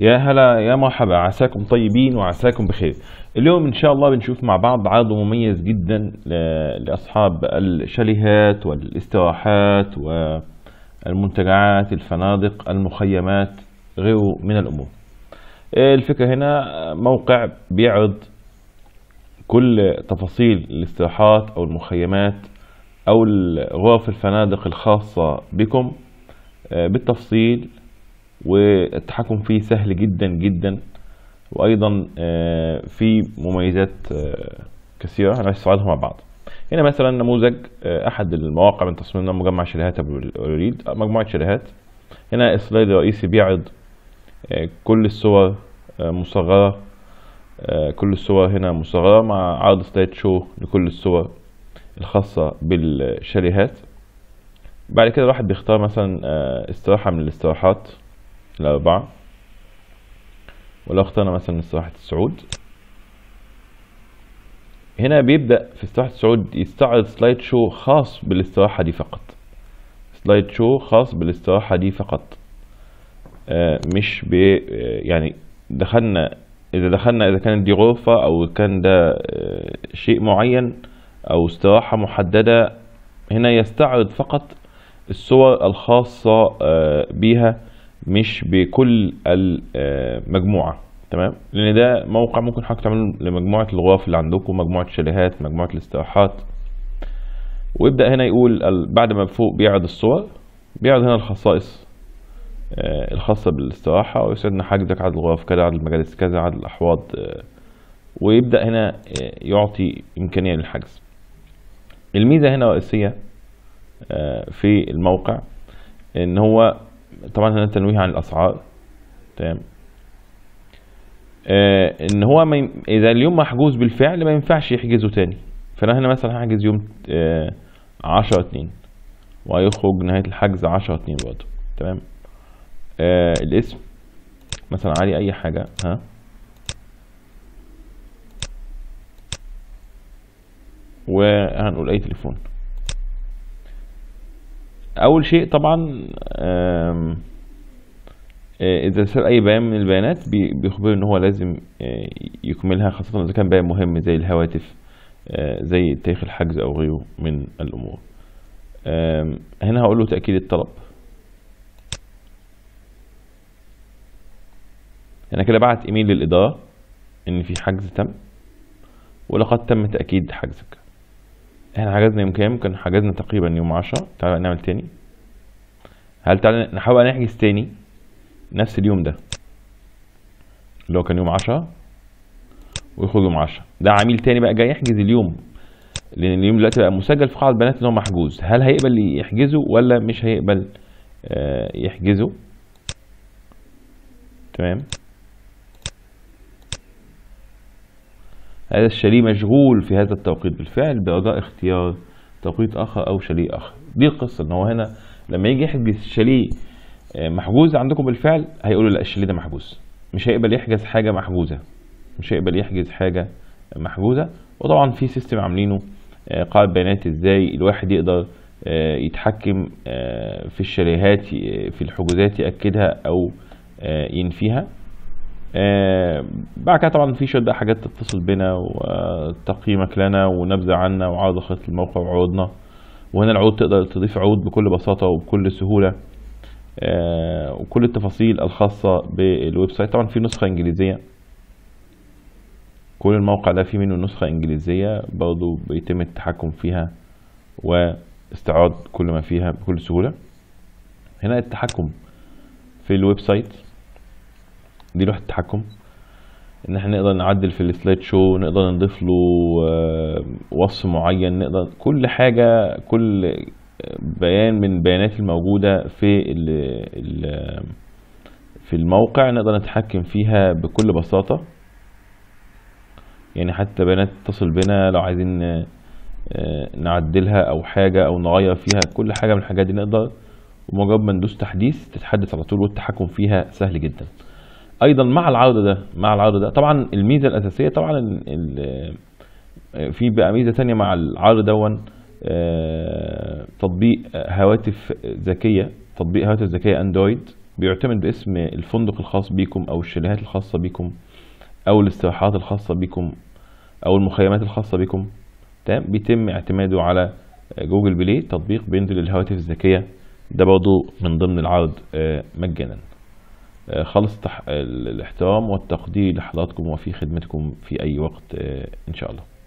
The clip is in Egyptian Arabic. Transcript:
يا هلا يا مرحبا عساكم طيبين وعساكم بخير اليوم ان شاء الله بنشوف مع بعض عرض مميز جدا ل- لاصحاب الشاليهات والاستراحات والمنتجعات الفنادق المخيمات غيره من الامور الفكرة هنا موقع بيعرض كل تفاصيل الاستراحات او المخيمات او غرف الفنادق الخاصة بكم آه، بالتفصيل والتحكم فيه سهل جدا جدا وايضا آه، في مميزات آه، كثيره هنستعرضها مع بعض هنا مثلا نموذج آه، احد المواقع من تصميمنا مجمع شاليهات ابو الوليد مجموعه شاليهات هنا السلايد الرئيسي بيعرض آه، كل الصور آه، مصغره آه، كل الصور هنا مصغره مع عرض سلايد شو لكل الصور الخاصه بالشاليهات بعد كده الواحد بيختار مثلا آه، استراحه من الاستراحات الأربعة ولو اخترنا مثلا استراحة السعود هنا بيبدأ في استراحة السعود يستعرض سلايد شو خاص بالاستراحة دي فقط سلايد شو خاص بالاستراحة دي فقط آه، مش ب آه، يعني دخلنا إذا دخلنا إذا كانت دي غرفة أو كان ده آه، شيء معين أو استراحة محددة هنا يستعرض فقط الصور الخاصة آه، بيها مش بكل المجموعة تمام لأن ده موقع ممكن حضرتك تعمله لمجموعة الغرف اللي عندكم مجموعة الشاليهات مجموعة الاستراحات ويبدأ هنا يقول ال- بعد ما فوق بيعرض الصور بيعرض هنا الخصائص آه، الخاصة بالاستراحة ويسعدنا حجزك عدد الغرف كذا عدد المجالس كذا عدد الأحواض آه، ويبدأ هنا آه، يعطي إمكانية للحجز الميزة هنا رئيسية آه، في الموقع ان هو طبعا هنا تنويه عن الاسعار تمام آه ان هو ما ين... اذا اليوم محجوز بالفعل ما ينفعش يحجزه تاني فانا هنا مثلا هحجز يوم آه 10 2 وهيخرج نهاية الحجز 10 2 برضه تمام آه الاسم مثلا علي اي حاجة ها وهنقول اي تليفون اول شيء طبعا آم، آه، اذا ساب اي بيان من البيانات بي- بيخبر ان هو لازم آه، يكملها خاصة اذا كان بيان مهم زي الهواتف آه، زي تاريخ الحجز او غيره من الامور آم، هنا هقول له تأكيد الطلب انا كده بعت ايميل للإدارة ان في حجز تم ولقد تم تأكيد حجزك احنا حجزنا يوم كام كان حجزنا تقريبا يوم عشرة تعالى نعمل تاني هل تعالى نحاول نحجز تاني نفس اليوم ده اللي هو كان يوم عشرة ويخرج يوم عشرة ده عميل تاني بقى جاي يحجز اليوم لان اليوم دلوقتي بقى مسجل في قاعدة البيانات ان هو محجوز هل هيقبل يحجزه ولا مش هيقبل آه، يحجزه تمام هذا الشاليه مشغول في هذا التوقيت بالفعل برجاء اختيار توقيت اخر او شاليه اخر دي القصه ان هو هنا لما يجي يحجز شاليه آه، محجوز عندكم بالفعل هيقولوا لا الشاليه ده محجوز مش هيقبل يحجز حاجه محجوزه مش هيقبل يحجز حاجه محجوزه وطبعا في سيستم عاملينه آه، قاعده بيانات ازاي الواحد يقدر آه، يتحكم آه، في الشاليهات ي- في الحجوزات ياكدها او آه، ينفيها آه، بعد كده طبعا في شويه بقى حاجات تتصل بنا وتقييمك لنا ونبذه عنا وعرض خطة الموقع وعروضنا وهنا العروض تقدر تضيف عروض بكل بساطه وبكل سهوله آه، وكل التفاصيل الخاصه بالويب سايت طبعا في نسخه انجليزيه كل الموقع ده فيه منه نسخه انجليزيه برضو بيتم التحكم فيها واستعراض كل ما فيها بكل سهوله هنا التحكم في الويب سايت دي لوحة التحكم ان احنا نقدر نعدل في السلايد شو نقدر نضيف له آه، وصف معين نقدر كل حاجة كل بيان من البيانات الموجودة في ال ال في الموقع نقدر نتحكم فيها بكل بساطة يعني حتى بيانات تتصل بنا لو عايزين آه، نعدلها او حاجة او نغير فيها كل حاجة من الحاجات دي نقدر ومجرد ما ندوس تحديث تتحدث على طول والتحكم فيها سهل جدا ايضا مع العرض ده مع العرض ده طبعا الميزه الاساسيه طبعا ال- ال- في بقى ميزه تانية مع العرض دون آه، تطبيق هواتف ذكيه تطبيق هواتف ذكيه اندرويد بيعتمد باسم الفندق الخاص بيكم او الشاليهات الخاصة بيكم او الاستراحات الخاصة بيكم او المخيمات الخاصة بيكم تمام بيتم اعتماده على جوجل بلاي تطبيق بينزل الهواتف الذكية ده برضه من ضمن العرض آه، مجانا آه، خالص تح- الاحترام والتقدير لحضراتكم وفي خدمتكم في أي وقت آه، إن شاء الله